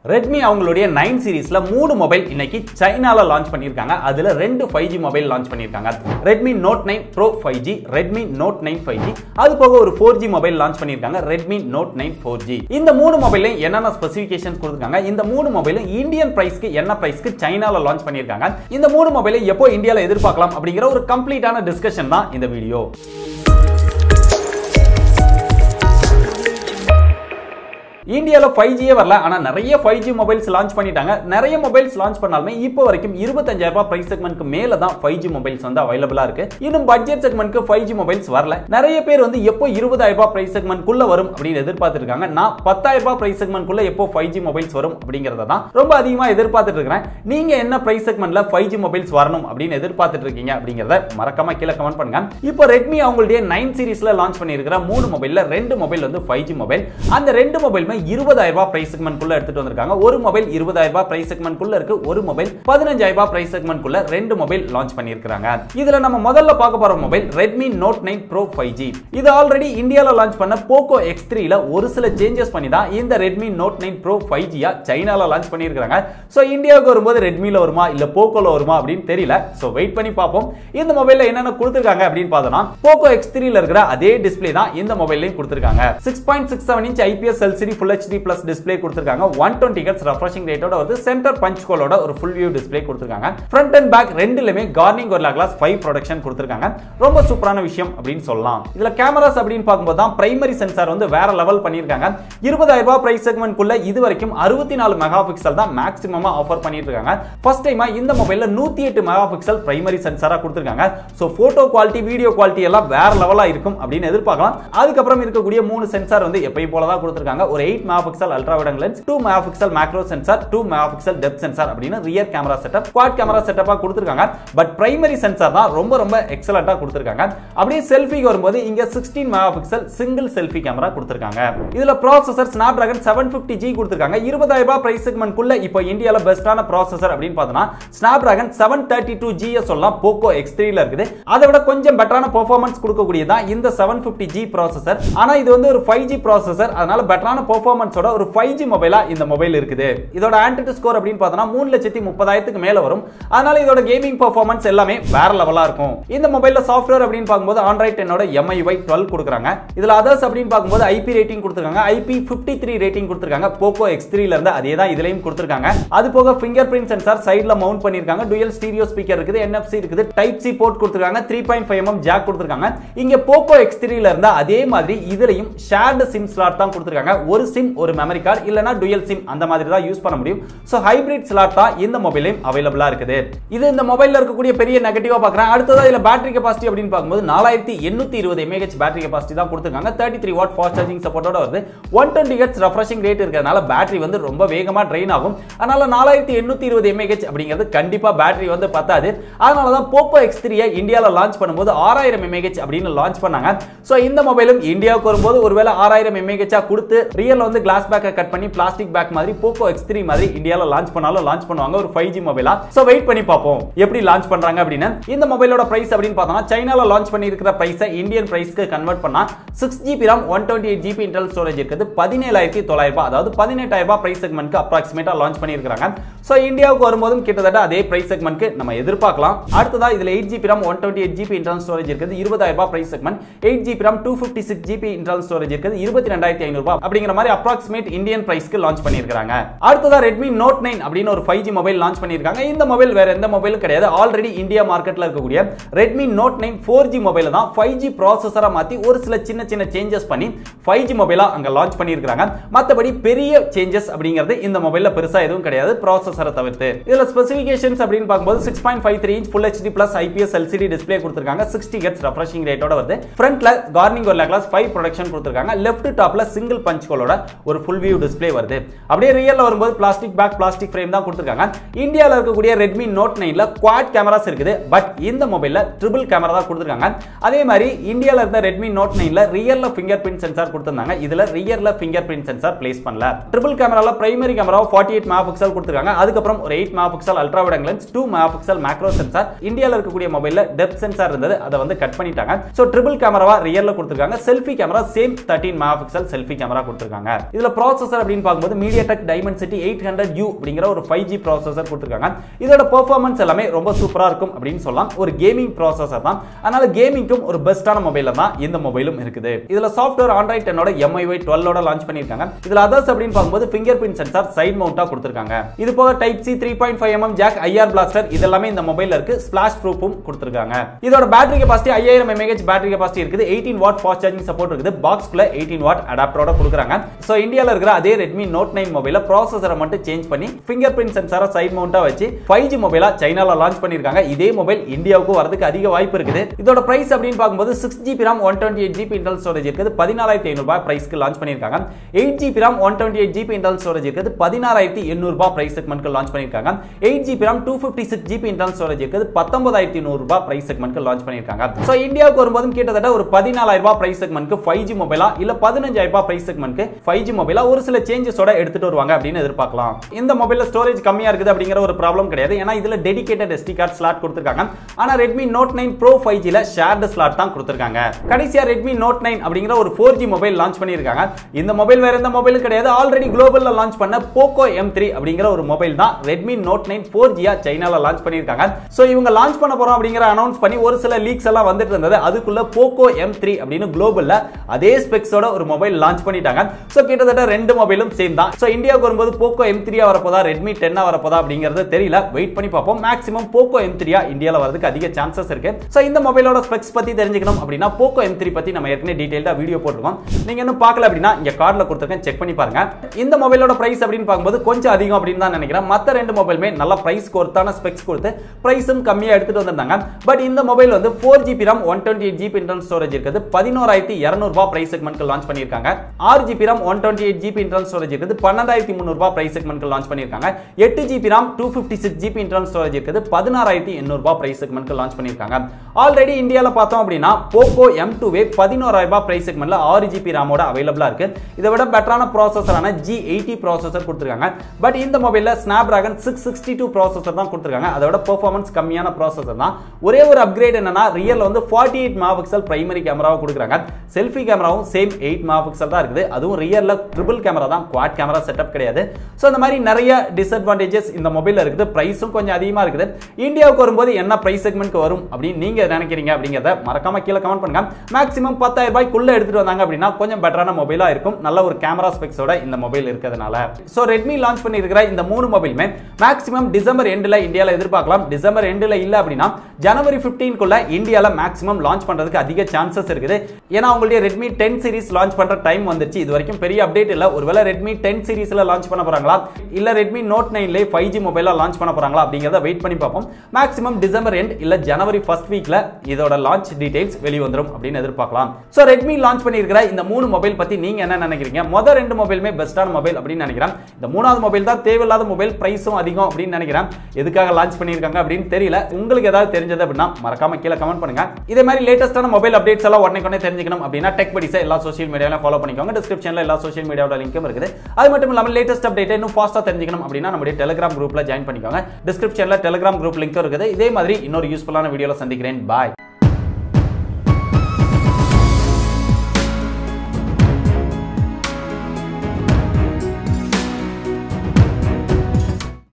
Redmi அவங்களுடைய nine சீரிஸ்ல மூணு mobile இன்னைக்கு சைனால லான்ச் பண்ணியிருக்காங்க அதுல ரெண்டு ஃபைவ் ஜி மொபைல் லான்ச் பண்ணியிருக்காங்க Redmi note nine bro five G Redmi note nine five G அது போக ஒரு ஃபோர் ஜி மொபைல் லான்ச் பண்ணியிருக்காங்க Redmi note nine four G இந்த மூணு மொபைலையும் என்னென்ன ஸ்பெசிஃபிகேஷன்ஸ் கொடுத்துருக்காங்க இந்த மூணு மொபைலும் இந்தியன் பிரைஸ்க்கு என்ன பிரைஸ்க்கு சைனால லான்ச் பண்ணியிருக்காங்க இந்த மூணு மொபைலை எப்போ இந்தியாவில் எதிர்பார்க்கலாம் அப்படிங்கிற ஒரு கம்ப்ளீட்டான டிஸ்கஷன் தான் இந்த வீடியோ இந்தியாவில் ஃபைவ் ஜியே வரல ஆனால் நிறைய ஃபைவ் ஜி மொபைல்ஸ் லான்ச் பண்ணிட்டாங்க நிறைய மொபைல்ஸ் லான்ச் பண்ணாலுமே இப்போ வரைக்கும் இருபத்தஞ்சாயிரம் ரூபாய் பிரைஸ் செக்மெண்ட்க்கு மேல தான் ஃபைவ் ஜி மொபைல்ஸ் வந்து அவைலபிளா இருக்கு இன்னும் பட்ஜெட் செக்மெண்ட்க்கு ஃபைவ் ஜி மொபைல்ஸ் வரல நிறைய பேர் வந்து எப்போ இருபதாயிரம் ரூபாய் பிரைஸ் செக்மெண்ட்குள்ள வரும் அப்படின்னு எதிர்பார்த்துட்டு இருக்காங்க நான் பத்தாயிரம் ரூபாய் பிரைஸ் செக்மெண்ட்குள்ள எப்போ ஃபைவ் ஜி மொபைல்ஸ் வரும் அப்படிங்கறத தான் ரொம்ப அதிகமா எதிர்பார்த்துட்டு இருக்கிறேன் நீங்க என்ன பிரைஸ் செக்மெண்ட்ல ஃபைவ் ஜி மொபைல்ஸ் வரணும் அப்படின்னு எதிர்பார்த்துட்டு இருக்கீங்க அப்படிங்கறத மறக்காம கீழே கமெண்ட் பண்ணுங்க இப்போ ரெட்மி அவங்களுடைய நைன் சீரிஸ்ல லான்ச் பண்ணியிருக்கிற மூணு மொபைல்ல ரெண்டு மொபைல் வந்து ஃபைவ் ஜி மொபைல் அந்த ரெண்டு மொபைலுமே இருபதாயிரம் ரூபாய் பிரைஸ் செக்மெண்ட்குள்ள எடுத்துட்டு வந்திருக்காங்க ஒரு மொபைல் இருபதாயிரம் ரூபாய் பிரைஸ் செக்மெண்ட்குள்ள இருக்கு ஒரு மொபைல் பதினஞ்சாயிரம் ரூபாய் பிரைஸ் செக்மெண்ட்குள்ள ரெண்டு மொபைல் லான்ச் பண்ணியிருக்காங்க இதுல நம்ம முதல்ல பார்க்க போற mobile Redmi note nine bro five G இது ஆல்ரெடி இந்தியால லான்ச் பண்ண போக்கோ எக்ஸ் த்ரீல ஒரு சில சேஞ்சஸ் பண்ணி தான் இந்த Redmi note nine bro five ஜியா சைனால லான்ச் பண்ணியிருக்காங்க ஸோ இந்தியாவுக்கு வரும்போது ரெட்மில வருமா இல்ல போக்கோல வருமா அப்படின்னு தெரியல ஸோ வெயிட் பண்ணி பார்ப்போம் இந்த மொபைல்ல என்னென்ன கொடுத்துருக்காங்க அப்படின்னு பார்த்தோம்னா போக்கோ எக்ஸ் த்ரீல இருக்கிற அதே டிஸ்பிளே தான் இந்த மொபைல்லையும் கொடுத்துருக்காங்க six point six seven inch IPS LCD full HD plus display கொடுத்துருக்காங்க ஒன் டுவெண்ட்டி ஹெட்ஸ் ரெஃப்ரெஷிங் ரேட்டோட வந்து சென்டர் பஞ்ச் கோலோட ஒரு ஃபுல் வியூ டிஸ்பிளே கொடுத்துருக்காங்க ஃப்ரண்ட் அண்ட் பேக் ரெண்டுலயுமே கார்னிங் ஒரு கிளாஸ் ஃபைவ் ப்ரொடக்ஷன் கொடுத்துருக்காங்க ரொம்ப சூப்பரான விஷயம் அப்படின்னு சொல்லலாம் இதுல கேமராஸ் அப்படின்னு பார்க்கும்போது தான் பிரைமரி சென்சார் வந்து வேற லெவல் பண்ணியிருக்காங்க இருபதாயிரம் ரூபாய் பிரைஸ் செக்மெண்ட்குள்ள இது வரைக்கும் அறுபத்தி நாலு மெகா பிக்சல் தான் மேக்ஸிமமா ஆஃபர் பண்ணிட்டு இருக்காங்க ஃபர்ஸ்ட் டைமா இந்த மொபைல்ல நூத்தி எட்டு மெகா பிக்சல் பிரைமரி சென்சாரா கொடுத்துருக்காங்க so photo quality video quality எல்லாம் வேற லெவலா இருக்கும் அப்படின்னு எதிர்பார்க்கலாம் அதுக்கப்புறம் இருக்கக்கூடிய மூணு சென்சார் வந்து எப்பயும் போல தான் கொடுத்துருக்காங்க ஒரு eight megapixel ultra wide lens two megapixel macro sensor two megapixel depth sensor அப்படின்னு rear camera setup quad camera செட்டப்பா கொடுத்துருக்காங்க பட் பிரைமரி சென்சார் தான் ரொம்ப ரொம்ப எக்ஸலண்டா கொடுத்துருக்காங்க அப்படியே செல்ஃபிக்கு வரும்போது இங்க sixteen megapixel single selfie camera கொடுத்துருக்காங்க இதுல processor Snapdragon seven fifty G கொடுத்துருக்காங்க இருபதாயிரம் ரூபாய் பிரைஸ் செக்மெண்ட்குள்ள இப்போ இந்தியாவில் பெஸ்டான ப்ராசஸர் அப்படின்னு பார்த்தோம்னா Snapdragon seven thirty two ஜிஎஸ் சொல்லலாம் போக்கோ எக்ஸ் த்ரீல இருக்குது அதை விட கொஞ்சம் பெட்டரான பெர்ஃபார்மன்ஸ் கொடுக்கக்கூடியதான் இந்த செவன் பிப்டி ஜி ப்ராசஸர் ஆனா இது வந்து ஒரு ஃபைவ் ஜி ப்ராசஸர் அதனால பெட்டரான பெர்ஃபார்மன்ஸோட ஒரு ஃபைவ் ஜி மொபைலா இந்த மொபைல் இருக்குது இதோட ஆண்ட்ராய்டு ஸ்கோர் அப்படின்னு பார்த்தோம்னா மூணு லட்சத்தி முப்பதாயிரத்துக்கு மேல வரும் அதனால இதோட கேமிங் பெர்ஃபார்மன்ஸ் எல்லாமே வேற லெவலா இருக்கும் இந்த மொபைல்ல சாஃப்ட்வேர் அப்படின்னு பார்க்கும்போது ஆண்ட்ராய்ட் டென்னோட எம்ஐஒய் டுவெல் கொடுக்குறாங்க இதுல அதர்ஸ் அப்படின்னு பார்க்கும்போது ஐபி ரேட்டிங் கொடுத்துருக்காங்க ஐபி பிப்டி த்ரீ ரேட்டிங் கொடுத்துருக்காங்க போக்கோ எக்ஸ் த்ரீல இருந்து அதே தான் இதுலயும் கொடுத்துருக்காங்க அது போக ஃபிங்கர் பிரிண்ட் சென்சார் சைட்ல மவுண்ட் பண்ணிருக்காங்க டுயல் ஸ்டீரியோ ஸ்பீக்கர் இருக்குது என்எஃப்சி இருக்குது டைப் சி போர்ட் கொடுத்துருக்காங்க three point five mm jack கொடுத்துருக்காங்க இங்க போக்கோ எக்ஸ் த்ரீல இருந்தா அதே மாதிரி இதுலயும் ஷேர்டு சிம் ஸ்லாட் தான் கொடுத்துருக்காங்க ஒரு சிம் ஒரு மெமரி கார்டு இல்லனா டுயல் சிம் அந்த மாதிரி தான் யூஸ் பண்ண முடியும் ஸோ ஹைபிரிட் ஸ்லாட் தான் இந்த மொபைலையும் அவைலபிளா இருக்குது இது இந்த மொபைல்ல இருக்கக்கூடிய பெரிய நெகட்டிவா பார்க்குறேன் அடுத்ததா இதுல பேட்டரி கெபாசிட்டி அப்படின்னு பார்க்கும்போது நாலாயிரத்தி எண்ணூத்தி இருபது எம்ஏஹெச் பேட்டரி கெபாசிட்டி தான் கொடுத்துருக்காங்க thirty three watt fast charging சப்போர்ட்டோட வருது one twenty hertz refreshing rate இருக்கிறதுனால பேட்டரி வந்து ரொம்ப வேகமா ட்ரெயின் ஆகும் அதனால நாலாயிரத்தி எண்ணூத்தி இருபது எம்ஏஹெச் அப்படிங்கிறது கண்டிப்பா பேட்டரி வந்து பத்தாது அதனால தான் போக்கோ எக்ஸ் த்ரீயை இந்தியாவில் லான்ச் பண்ணும்போது ஆறாயிரம் எம்ஏஹெச் அப்படின்னு லான்ச் பண்ணாங்க ஸோ இந்த மொபைலும் இந்தியாவுக்கு வரும்போது ஒருவேளை ஆறாயிரம் எம்ஏஹெச்சா கொடுத்து ரியல் வந்து கிளாஸ் பேக்கை கட் பண்ணி பிளாஸ்டிக் பேக் மாதிரி போக்கோ எக்ஸ் த்ரீ மாதிரி இந்தியாவில் லான்ச் பண்ணாலும் லான்ச் பண்ணுவாங்க ஒரு ஃபைவ் ஜி மொபைலா ஸோ வெயிட் பண்ணி பார்ப்போம் எப்படி லான்ச் பண்றாங்க அப்படின்னு இந்த மொபைலோட பிரைஸ் அப்படின்னு பார்த்தோம்னா சைனால லான்ச் பண்ணியிருக்கிற பிரைஸை இந்தியன் பிரைஸ்க்கு கன்வெர்ட் பண்ணா six GB RAM one twenty eight GB internal storage இருக்குது பதினேழாயிரத்தி தொள்ளாயிரம் ரூபாய் அதாவது பதினெட்டாயிரம் ரூபாய் பிரைஸ் செக்மெண்ட்க்கு அப்ராக்சிமேட்டா லான்ச் பண்ணியிருக்காங்க ஸோ இந்தியாவுக்கு வரும்போதும் கிட்டத்தட்ட அதே பிரைஸ் செக்மெண்ட்க்கு நம்ம எதிர்பார்க்கலாம் அடுத்ததா இதுல eight GB RAM one twenty eight GB internal storage இருக்குது இருபதாயிரம் ரூபாய் price segment eight GB RAM two fifty six GB internal storage இருக்குது இருபத்தி ரெண்டாயிரத்தி ஐநூறு ரூபாய் அப்படிங்கிற மாதிரி அப்ராக்சிமேட் இந்தியன் பிரைஸ்க்கு லான்ச் பண்ணியிருக்காங்க அடுத்ததா ரெட்மி நோட் நைன் அப்படின்னு ஒரு ஃபைவ் ஜி மொபைல் லான்ச் பண்ணியிருக்காங்க இந்த மொபைல் வேற எந்த மொபைலும் கிடையாது ஆல்ரெடி இந்தியா மார்க்கெட்ல இருக்கக்கூடிய Redmi note nine four G மொபைல தான் ஃபைவ் ஜி ப்ராசஸரா மாத்தி ஒரு சில சின்ன சின்ன சேஞ்சஸ் பண்ணி ஃபைவ் ஜி மொபைலா அங்க லான்ச் பண்ணியிருக்காங்க மற்றபடி பெரிய சேஞ்சஸ் அப்படிங்கிறது இந்த மொபைல்ல பெருசா எதுவும் கிடையாது ப்ராசஸரை தவிர்த்து இதுல ஸ்பெசிஃபிகேஷன்ஸ் அப்படின்னு பார்க்கும்போது six point five three inch full HD plus IPS LCD display கொடுத்துருக்காங்க சிக்ஸ்டி ஹெட்ஸ் ரெஃப்ரெஷிங் ரேட்டோட வருது ஃப்ரண்ட்ல கார்னிங் ஒரு கிளாஸ் ஃபைவ் ப்ரொடக்ஷன் கொடுத்துருக்காங்க லெஃப்ட் டாப்ல சிங்கிள் பஞ்ச் கோலோட ஒரு ஃபுல் வியூ டிஸ்பிளே வருது அப்படியே ரியல்ல வரும்போது பிளாஸ்டிக் பேக் பிளாஸ்டிக் ஃப்ரேம் தான் கொடுத்துருக்காங்க இந்தியாவில் இருக்கக்கூடிய ரெட்மி நோட் நைன்ல குவாட் கேமராஸ் இருக்குது பட் இந்த மொபைல்ல ட்ரிபிள் கேமரா தான் கொடுத்துருக்காங்க அதே மாதிரி இந்தியாவில் இருந்த ரெட்மி நோட் நைன்ல ரியல்ல ஃபிங்கர் பிரிண்ட் சென்சார் கொடுத்திருந்தாங்க இதுல ரியர்ல ஃபிங்கர் பிரிண்ட் சென்சார் பிளேஸ் பண்ணல ட்ரிபிள் கேமரால primary camera forty eight megapixel கொடுத்துருக்காங்க அதுக்கப்புறம் ஒரு eight megapixel ultra wide lens two megapixel macro sensor இந்தியாவில் இருக்கக்கூடிய மொபைல்ல டெப்த் சென்சார் இருந்தது அதை வந்து கட் பண்ணிட்டாங்க ஸோ ட்ரிபிள் கேமராவா ரியர்ல கொடுத்துருக்காங்க selfie camera same thirteen megapixel selfie camera கொடுத்துருக்காங்க கொடுத்துருக்காங்க இதுல ப்ராசஸர் அப்படின்னு பார்க்கும்போது MediaTek Dimensity 800 U அப்படிங்கிற ஒரு 5G ப்ராசஸர் கொடுத்துருக்காங்க இதோட பெர்ஃபார்மன்ஸ் எல்லாமே ரொம்ப சூப்பரா இருக்கும் அப்படின்னு சொல்லலாம் ஒரு கேமிங் ப்ராசஸர் தான் அதனால கேமிங்க்கும் ஒரு பெஸ்டான மொபைல தான் இந்த மொபைலும் இருக்குது இதுல சாஃப்ட்வேர் ஆண்ட்ராய்ட் டென்னோட MIUI 12 ஓட லான்ச் பண்ணிருக்காங்க இதுல அதர்ஸ் அப்படின்னு பார்க்கும்போது ஃபிங்கர் பிரிண்ட் சென்சார் சைட் மவுண்டா கொடுத்துருக்காங்க இது போக type C three point five mm jack IR blaster இதெல்லாமே இந்த மொபைல்ல இருக்கு ஸ்பிளாஷ் ப்ரூஃபும் கொடுத்துருக்காங்க இதோட பேட்டரி கெபாசிட்டி ஐயாயிரம் எம்ஏஹெச் பேட்டரி கெபாசிட்டி இருக்குது eighteen watt fast charging support இருக்குது பாக்ஸ்க்குள்ள எயிட்டீன் வாட் அடாப்டரோட கொடுக்குறாங்க ஸோ இந்தியாவில் இருக்கிற அதே ரெட்மி நோட் நைன் மொபைல ப்ராசஸரை மட்டும் சேஞ்ச் பண்ணி ஃபிங்கர் பிரிண்ட் சென்சாரை சைட் மவுண்டா வச்சு ஃபைவ் ஜி மொபைலா சைனால லான்ச் பண்ணிருக்காங்க இதே மொபைல் இந்தியாவுக்கு வரதுக்கு அதிக வாய்ப்பு இருக்குது இதோட பிரைஸ் அப்படின்னு பார்க்கும்போது six GB RAM one twenty eight GB internal storage இருக்குது பதினாலாயிரத்தி ஐநூறு ரூபாய் பிரைஸ்க்கு லான்ச் பண்ணிருக்காங்க eight GB RAM one twenty eight GB internal storage இருக்குது பதினாறாயிரத்தி எண்ணூறு ரூபாய் பிரைஸ் செக்மெண்ட்க்கு லான்ச் பண்ணிருக்காங்க eight GB RAM two fifty six GB internal storage இருக்குது பத்தொன்பதாயிரத்தி நூறு ரூபாய் பிரைஸ் செக்மெண்ட்க்கு லான்ச் பண்ணிருக்காங்க ஸோ இந்தியாவுக்கு வரும்போதும் கிட்டத்தட்ட ஒரு பதினாலாயிரம் ரூபாய் பிரைஸ் செக்மெண்ட்க்கு ஃபைவ் ஜி மொபைலா இல்ல பதினஞ்சாயிரம் ரூபாய் பிரைஸ் செக்மெண்ட்க்கு ஃபைவ் ஜி மொபைலா ஒரு சில சேஞ்சஸோட எடுத்துட்டு வருவாங்க அப்படின்னு எதிர்பார்க்கலாம் இந்த மொபைல்ல ஸ்டோரேஜ் கம்மியா இருக்குது அப்படிங்கிற ஒரு ப்ராப்ளம் கிடையாது ஏன்னா இதுல டெடிகேட்டட் எஸ்டி கார்டு ஸ்லாட் கொடுத்துருக்காங்க ஆனா Redmi note nine bro five ஜில ஷேர்டு ஸ்லாட் தான் கொடுத்துருக்காங்க கடைசியா ரெட்மி நோட் நைன் அப்படிங்கிற ஒரு ஃபோர் ஜி மொபைல் லான்ச் பண்ணியிருக்காங்க இந்த மொபைல் வேற எந்த மொபைலும் கிடையாது ஆல்ரெடி குளோபல்ல லான்ச் பண்ண போக்கோ எம் த்ரீ அப்படிங்கிற ஒரு மொபைல் தான் ரெட்மி நோட் நைன் ஃபோர் ஜியா சைனால லான்ச் பண்ணியிருக்காங்க ஸோ இவங்க லான்ச் பண்ண போறோம் அப்படிங்கிற அனௌன்ஸ் பண்ணி ஒரு சில லீக்ஸ் எல்லாம் வந்துட்டு இருந்தது அதுக்குள்ள போக்கோ எம் த்ரீ அப்படின்னு குளோபல்ல அதே ஸ்பெக்ஸோட ஒரு மொபைல் லான்ச் பண்ணிட்டாங்க ஸோ கிட்டத்தட்ட ரெண்டு மொபைலும் சேம் தான் ஸோ இந்தியாவுக்கு வரும்போது போக்கோ எம் த்ரீயா வரப்போதா ரெட்மி டென்னா வரப்போதா அப்படிங்கிறது தெரியல வெயிட் பண்ணி பார்ப்போம் மேக்ஸிமம் போக்கோ எம் த்ரீயா இந்தியாவில் வரதுக்கு அதிக சான்சஸ் இருக்கு ஸோ இந்த மொபைலோட ஸ்பெக்ஸ் பத்தி தெரிஞ்சுக்கணும் அப்படின்னா போக்கோ எம் த்ரீ பத்தி நம்ம ஏற்கனவே டீடைல்டா வீடியோ போட்டிருக்கோம் நீங்க இன்னும் பார்க்கல அப்படின்னா இங்க கார்டுல கொடுத்துருக்கேன் செக் பண்ணி பாருங்க இந்த மொபைலோட பிரைஸ் அப்படின்னு பார்க்கும்போது கொஞ்சம் அதிகம் அப்படின்னு தான் நினைக்கிறேன் மற்ற ரெண்டு மொபைலுமே நல்ல பிரைஸ் கொடுத்தான ஸ்பெக்ஸ் கொடுத்து பிரைஸும் கம்மியா எடுத்துட்டு வந்திருந்தாங்க பட் இந்த மொபைல் வந்து four GB RAM one twenty eight GB internal storage இருக்குது பதினோராயிரத்தி இரநூறுபா பிரைஸ் செக்மெண்ட்க்கு லான்ச் பண்ணியிருக்காங்க ஆறு GB RAM one twenty eight GB internal storage இருக்குது பன்னெண்டாயிரத்தி முந்நூறுபா பிரைஸ் செக்மெண்ட்க்கு லான்ச் பண்ணியிருக்காங்க எட்டு GB RAM two fifty six GB internal storage இருக்குது பதினாறாயிரத்தி எண்ணூறுபா பிரைஸ் செக்மெண்ட்க்கு லான்ச் பண்ணியிருக்காங்க ஆல்ரெடி இந்தியாவில் பார்த்தோம் அப்படின்னா போக்கோ எம் டூவே பதினோராயிரம் ரூபாய் பிரைஸ் செக்மெண்ட்ல ஆறு ஜிபி ராமோட அவைலபிளா இருக்கு இதை விட பெட்டரான ப்ராசஸரான ஜி எயிட்டி ப்ராசஸர் கொடுத்துருக்காங்க பட் இந்த மொபைல்ல Snapdragon six sixty two processor தான் கொடுத்துருக்காங்க அதோட பெர்ஃபார்மன்ஸ் கம்மியான ப்ராசஸர் தான் ஒரே ஒரு அப்கிரேட் என்னன்னா ரியல் வந்து forty eight megapixel primary கேமராவை கொடுக்குறாங்க செல்ஃபி கேமராவும் சேம் எயிட் மெகா பிக்சல் தான் இருக்குது அதுவும் ரியல்ல ட்ரிபிள் கேமரா தான் குவாட் கேமரா செட்டப் கிடையாது ஸோ இந்த மாதிரி நிறைய டிஸ்அட்வான்டேஜஸ் இந்த மொபைலில் இருக்குது ப்ரைஸும் கொஞ்சம் அதிகமாக இருக்குது இந்தியாவுக்கு வரும்போது என்ன ப்ரைஸ் செக்மெண்ட்க்கு வரும் அப்படின்னு நீங்க நினைக்கிறீங்க அப்படிங்கிறத மறக்காம கீழே கமெண்ட் பண்ணுங்க மேக்ஸிமம் பத்தாயிரம் ரூபாய்க்குள்ள எடுத்துட்டு வந்தாங்க அப்படின்னா கொஞ்சம் பெட்டரான மொபைலா இருக்கும் நல்ல ஒரு கேமரா ஸ்பெக்ஸோட இந்த மொபைல் இருக்கிறதுனால ஸோ ரெட்மி லான்ச் பண்ணியிருக்கிற இந்த மூணு மொபைலுமே மேக்ஸிமம் டிசம்பர் எண்டில் இந்தியாவில் எதிர்பார்க்கலாம் டிசம்பர் எண்டில் இல்லை அப்படின்னா ஜனவரி ஃபிஃப்டீன்குள்ள இந்தியாவில் மேக்ஸிமம் லான்ச் பண்றதுக்கு அதிக சான்சஸ் இருக்குது ஏன்னா உங்களுடைய ரெட்மி டென் சீரிஸ் லான்ச் பண்ற டைம் வந்துருச்சு இது வரைக்கும் பெரிய அப்டேட் இல்லை ஒருவேளை ரெட்மி டென் சீரிஸ்ல லான்ச் பண்ண போறாங்களா இல்ல ரெட்மி நோட் நைன்ல ஃபைவ் ஜி மொபைலா லான்ச் பண்ண போறாங்களா அப்படிங்கிறத வெயிட் பண்ணி பார்ப்போம் மேக்ஸிமம் டிசம்பர் எண்ட் இல்ல ஜனவரி ஃபர்ஸ்ட் வீக்ல இதோட லான்ச் டீடைல்ஸ் வெளி வந்துரும் அப்படின்னு எதிர்பார்க்கலாம் ஸோ ரெட்மி லான்ச் பண்ணியிருக்கிற இந்த மூணு மொபைல் பத்தி நீங்க என்ன நினைக்கிறீங்க மொதல் ரெண்டு மொபைலுமே பெஸ்டான மொபைல் அப்படின்னு நினைக்கிறேன் இந்த மூணாவது மொபைல் தான் தேவையில்லாத மொபைல் பிரைஸும் அதிகம் அப்படின்னு நினைக்கிறேன் எதுக்காக லான்ச் பண்ணியிருக்காங்க அப்படின்னு தெரியல உங்களுக்கு ஏதாவது தெரிஞ்சது அப்படின்னா மறக்காம கீழே கமெண்ட் பண்ணுங்க இதே மாதிரி லேட்டஸ்டான மொபைல் அப்டேட்ஸ் எல்லாம் உடனே உடனே தெரிஞ்சுக்கணும் அப்படின்னா டெக் படிஸை எல்லா சோஷியல் மீடியாவிலும் ஃபாலோ பண்ணிக்கோங்க டிஸ்கிரிப்ஷன்ல எல்லா சோஷியல் மீடியாவோட லிங்க்கும் இருக்குது அது மட்டும் இல்லாமல் லேட்டஸ்ட் அப்டேட் இன்னும் ஃபாஸ்ட்டாக தெரிஞ்சுக்கணும் அப்படின்னா நம்முடைய டெலிகிராம் குரூப்ல ஜாயின் பண்ணிக்கோங்க டிஸ்கிரிப்ஷன்ல டெலிகிராம் குரூப் லிங்க் இருக்குது இதே மாதிரி இன்னொரு யூஸ்ஃபுல்லான வீடியோல சந்திக்கிறேன் பாய்